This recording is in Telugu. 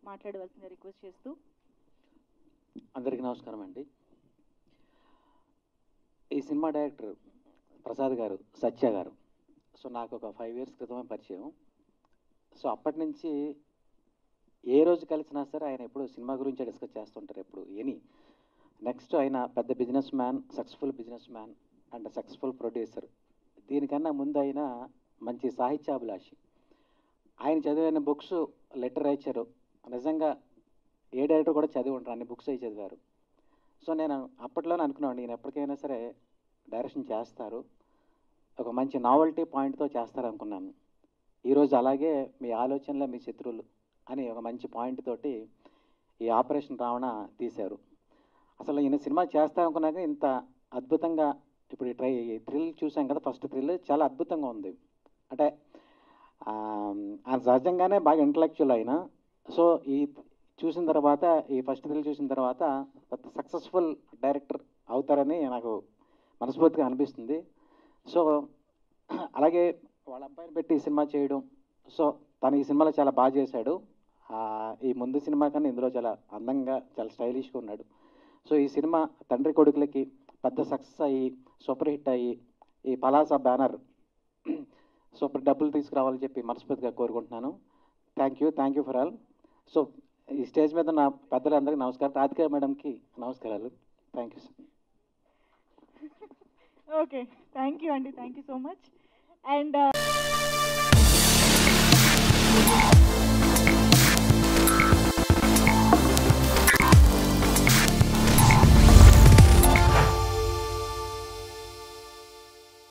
మాట్లాడవలసిందిగా రిక్వెస్ట్ చేస్తూ అందరికీ నమస్కారం అండి ఈ సినిమా డైరెక్టర్ ప్రసాద్ గారు సత్య గారు సో నాకు ఒక ఫైవ్ ఇయర్స్ క్రితమే పరిచయం సో అప్పటి నుంచి ఏ రోజు కలిసినా సరే ఆయన ఎప్పుడు సినిమా గురించే డిస్కస్ చేస్తుంటారు ఎప్పుడు ఎనీ నెక్స్ట్ ఆయన పెద్ద businessman successful businessman and successful producer దీనికన్నా ముందు ఆయన మంచి సాహిత్యాభిలాషి ఆయన చదివిన బుక్స్ లిటరేచరు నిజంగా ఏ డైరెక్టర్ కూడా చదివి ఉంటారు అన్ని బుక్స్ అయి చదివారు సో నేను అప్పట్లోనే అనుకున్నాను నేను ఎప్పటికైనా సరే డైరెక్షన్ చేస్తారు ఒక మంచి నావల్టీ పాయింట్తో చేస్తారు అనుకున్నాను ఈరోజు అలాగే మీ ఆలోచనలే మీ శత్రువులు అని ఒక మంచి పాయింట్ తోటి ఈ ఆపరేషన్ రావణ తీశారు అసలు ఈయన సినిమా చేస్తారనుకున్నాక ఇంత అద్భుతంగా ఇప్పుడు ఈ ట్రై థ్రిల్ చూసాం కదా ఫస్ట్ థ్రిల్ చాలా అద్భుతంగా ఉంది అంటే ఆ, ఆయన సహజంగానే బాగా ఇంటలెక్చువల్ అయిన సో ఈ చూసిన తర్వాత ఈ ఫస్ట్ థ్రిల్ చూసిన తర్వాత సక్సెస్ఫుల్ డైరెక్టర్ అవుతారని నాకు మనస్ఫూర్తిగా అనిపిస్తుంది సో అలాగే వాళ్ళ అబ్బాయిని పెట్టి ఈ సినిమా చేయడం సో తను ఈ సినిమాలో చాలా బాగా చేశాడు ఆ, ఈ ముందు సినిమా కన్నా ఇందులో చాలా అందంగా చాలా స్టైలిష్గా ఉన్నాడు సో ఈ సినిమా తండ్రి కొడుకులకి పెద్ద సక్సెస్ అయ్యి సూపర్ హిట్ అయ్యి ఈ పలాసా బ్యానర్ సూపర్ డబ్బులు తీసుకురావాలని చెప్పి మనస్ఫూర్తిగా కోరుకుంటున్నాను thank you thank you for all so ఈ స్టేజ్ మీద నా పెద్దలందరికీ నమస్కారం రాధిక మేడంకి నమస్కారాలు thank you sir okay thank you అండి thank you so much and